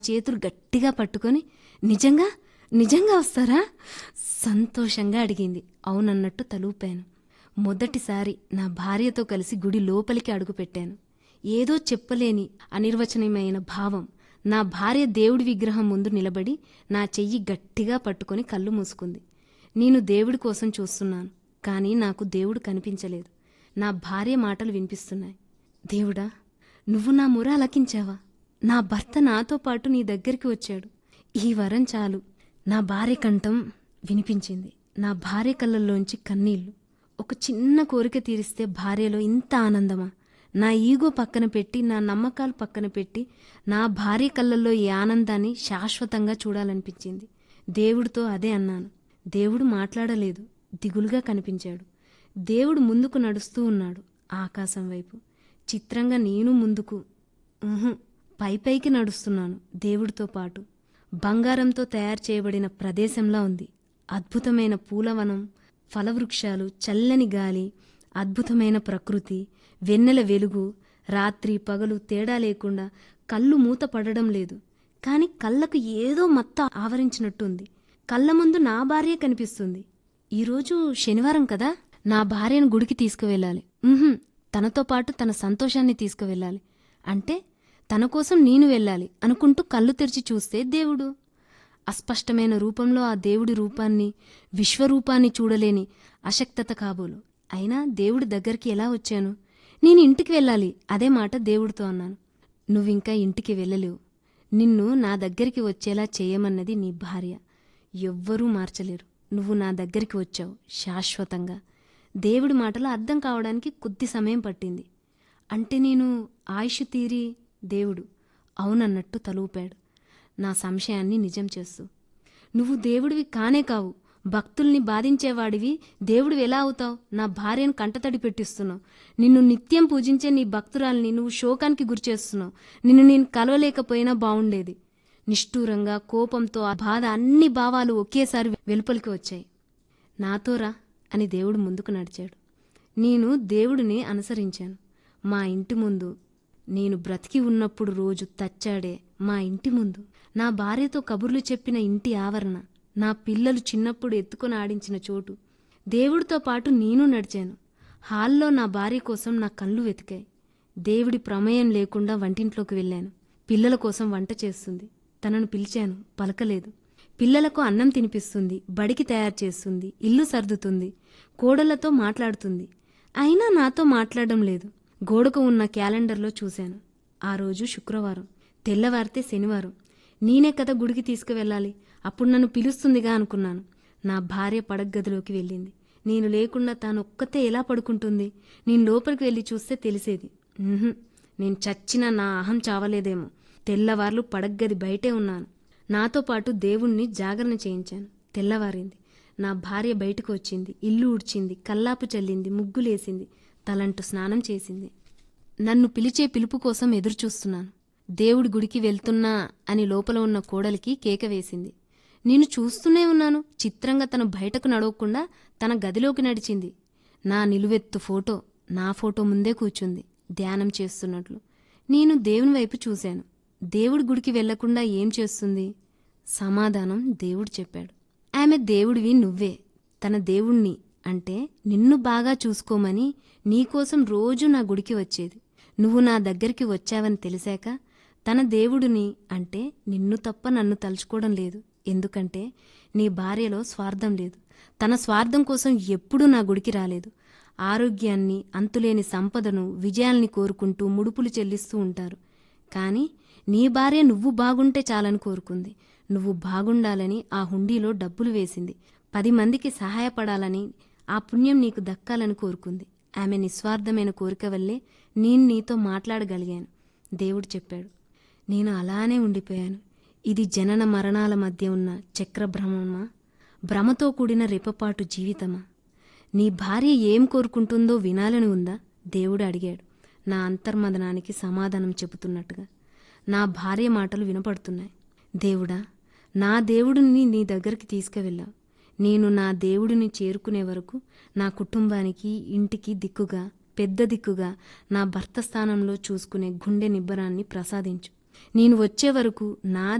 చేతులు గట్టిగా పట్టుకొని నిజంగా నిజంగా వస్తారా సంతోషంగా అడిగింది అవునన్నట్టు తలూపాను మొదటిసారి నా భార్యతో కలిసి గుడి లోపలికి అడుగుపెట్టాను ఏదో చెప్పలేని అనిర్వచనీయమైన భావం నా భార్య దేవుడి విగ్రహం ముందు నిలబడి నా చెయ్యి గట్టిగా పట్టుకొని కళ్ళు మూసుకుంది నేను దేవుడి కోసం చూస్తున్నాను కానీ నాకు దేవుడు కనిపించలేదు నా భార్య మాటలు వినిపిస్తున్నాయి దేవుడా నువ్వు నా ముర అలకించావా నా భర్త నాతో పాటు నీ దగ్గరికి వచ్చాడు ఈ వరం చాలు నా భార్య కంఠం వినిపించింది నా భార్య కళ్ళల్లోంచి కన్నీళ్లు ఒక చిన్న కోరిక తీరిస్తే భార్యలో ఇంత ఆనందమా నా ఈగో పక్కన పెట్టి నా నమ్మకాలు పక్కన పెట్టి నా భార్య కళ్ళల్లో ఈ ఆనందాన్ని శాశ్వతంగా చూడాలనిపించింది దేవుడితో అదే అన్నాను దేవుడు మాట్లాడలేదు దిగులుగా కనిపించాడు దేవుడు ముందుకు నడుస్తూ ఉన్నాడు ఆకాశం వైపు చిత్రంగా నేను ముందుకు ఉహుం, పై పైకి నడుస్తున్నాను దేవుడితో పాటు బంగారంతో తయారు చేయబడిన ప్రదేశంలా ఉంది అద్భుతమైన పూలవనం ఫలవృక్షాలు చల్లని గాలి అద్భుతమైన ప్రకృతి వెన్నెల వెలుగు రాత్రి పగలు తేడా లేకుండా కళ్ళు మూత పడడం లేదు కాని కళ్ళకు ఏదో మత్త ఆవరించినట్టుంది కళ్ళ ముందు నా భార్య కనిపిస్తుంది ఈరోజు శనివారం కదా నా భార్యను గుడికి తీసుకువెళ్ళాలి ఉహుం, తనతో పాటు తన సంతోషాన్ని తీసుకువెళ్ళాలి అంటే తన కోసం నేను వెళ్ళాలి అనుకుంటూ కళ్ళు తెరిచి చూస్తే దేవుడు అస్పష్టమైన రూపంలో ఆ దేవుడి రూపాన్ని విశ్వరూపాన్ని చూడలేని అశక్తత కాబోలు అయినా దేవుడి దగ్గరికి ఎలా వచ్చాను నేను ఇంటికి వెళ్ళాలి అదే మాట దేవుడితో అన్నాను నువ్వింకా ఇంటికి వెళ్ళలేవు నిన్ను నా దగ్గరికి వచ్చేలా చేయమన్నది నీ భార్య ఎవ్వరూ మార్చలేరు నువ్వు నా దగ్గరికి వచ్చావు శాశ్వతంగా దేవుడి మాటలు అర్థం కావడానికి కొద్ది సమయం పట్టింది అంటే నేను ఆయుష్ తీరి దేవుడు అవునన్నట్టు తలూపాడు నా సంశయాన్ని నిజం చేస్తూ నువ్వు దేవుడివి కానే కావు భక్తుల్ని బాధించేవాడివి దేవుడు ఎలా అవుతావు నా భార్యను కంటతడి పెట్టిస్తున్నావు నిన్ను నిత్యం పూజించే నీ భక్తురాల్ని నువ్వు శోకానికి గురిచేస్తున్నావు నిన్ను నేను కలవలేకపోయినా బావుండేది నిష్ఠూరంగా కోపంతో ఆ బాధ అన్ని భావాలు ఒకేసారి వెలుపలికి వచ్చాయి నాతో రా అని దేవుడు ముందుకు నడిచాడు నేను దేవుడిని అనుసరించాను మా ఇంటి ముందు నేను బ్రతికి ఉన్నప్పుడు రోజు తచ్చాడే మా ఇంటి ముందు నా భార్యతో కబుర్లు చెప్పిన ఇంటి ఆవరణ నా పిల్లలు చిన్నప్పుడు ఎత్తుకొని ఆడించిన చోటు దేవుడితో పాటు నేను నడిచాను హాల్లో నా భార్య కోసం నా కళ్ళు వెతికాయి దేవుడి ప్రమేయం లేకుండా వంటింట్లోకి వెళ్ళాను పిల్లల కోసం వంట చేస్తుంది తనను పిలిచాను పలకలేదు పిల్లలకు అన్నం తినిపిస్తుంది బడికి తయారు చేస్తుంది ఇల్లు సర్దుతుంది కోడళ్లతో మాట్లాడుతుంది అయినా నాతో మాట్లాడడం లేదు గోడకు ఉన్న క్యాలెండర్లో చూశాను ఆ రోజు శుక్రవారం తెల్లవారితే శనివారం నేనే కదా గుడికి తీసుకువెళ్ళాలి అప్పుడు నన్ను పిలుస్తుందిగా అనుకున్నాను నా భార్య పడగ్గదిలోకి వెళ్ళింది నేను లేకుండా తాను ఒక్కతే ఎలా పడుకుంటుంది నేను లోపలికి వెళ్ళి చూస్తే తెలిసేది ఉహుం, నేను చచ్చినా నా అహం చావలేదేమో తెల్లవార్లు పడగ్గది బయటే ఉన్నాను నాతో పాటు దేవుణ్ణి జాగరణ చేయించాను తెల్లవారింది నా భార్య బయటకు వచ్చింది ఇల్లు ఉడ్చింది కల్లాపు చల్లింది ముగ్గులేసింది తలంటు స్నానం చేసింది నన్ను పిలిచే పిలుపు కోసం ఎదురుచూస్తున్నాను దేవుడి గుడికి వెళ్తున్నా అని లోపల ఉన్న కోడలికి కేక వేసింది నేను చూస్తూనే ఉన్నాను చిత్రంగా తను బయటకు నడవకుండా తన గదిలోకి నడిచింది నా నిలువెత్తు ఫోటో నా ఫోటో ముందే కూర్చుంది ధ్యానం చేస్తున్నట్లు నేను దేవుని వైపు చూశాను దేవుడి గుడికి వెళ్లకుండా ఏం చేస్తుంది సమాధానం దేవుడు చెప్పాడు ఆమె దేవుడివి నువ్వే తన దేవుణ్ణి అంటే నిన్ను బాగా చూసుకోమని నీకోసం రోజు నా గుడికి వచ్చేది నువ్వు నా దగ్గరికి వచ్చావని తెలిసాక తన దేవుడిని అంటే నిన్ను తప్ప నన్ను తలుచుకోవడం లేదు ఎందుకంటే నీ భార్యలో స్వార్థం లేదు తన స్వార్థం కోసం ఎప్పుడూ నా గుడికి రాలేదు ఆరోగ్యాన్ని అంతులేని సంపదను విజయాల్ని కోరుకుంటూ ముడుపులు చెల్లిస్తూ ఉంటారు కానీ నీ భార్య నువ్వు బాగుంటే చాలని కోరుకుంది నువ్వు బాగుండాలని ఆ హుండీలో డబ్బులు వేసింది పది మందికి సహాయపడాలని ఆ పుణ్యం నీకు దక్కాలని కోరుకుంది ఆమె నిస్వార్థమైన కోరిక వల్లే నేను నీతో మాట్లాడగలిగాను దేవుడు చెప్పాడు నేను అలానే ఉండిపోయాను ఇది జనన మరణాల మధ్య ఉన్న చక్రభ్రమమా భ్రమతో కూడిన రెప్పపాటు జీవితమా నీ భార్య ఏం కోరుకుంటుందో వినాలని ఉందా దేవుడు అడిగాడు నా అంతర్మదనానికి సమాధానం చెబుతున్నట్టుగా నా భార్య మాటలు వినపడుతున్నాయి దేవుడా నా దేవుడిని నీ దగ్గరికి తీసుకువెళ్ళావు నేను నా దేవుడిని చేరుకునే వరకు నా కుటుంబానికి ఇంటికి దిక్కుగా పెద్ద దిక్కుగా నా భర్త స్థానంలో చూసుకునే గుండె నిబ్బరాన్ని ప్రసాదించు నేను వచ్చే వరకు నా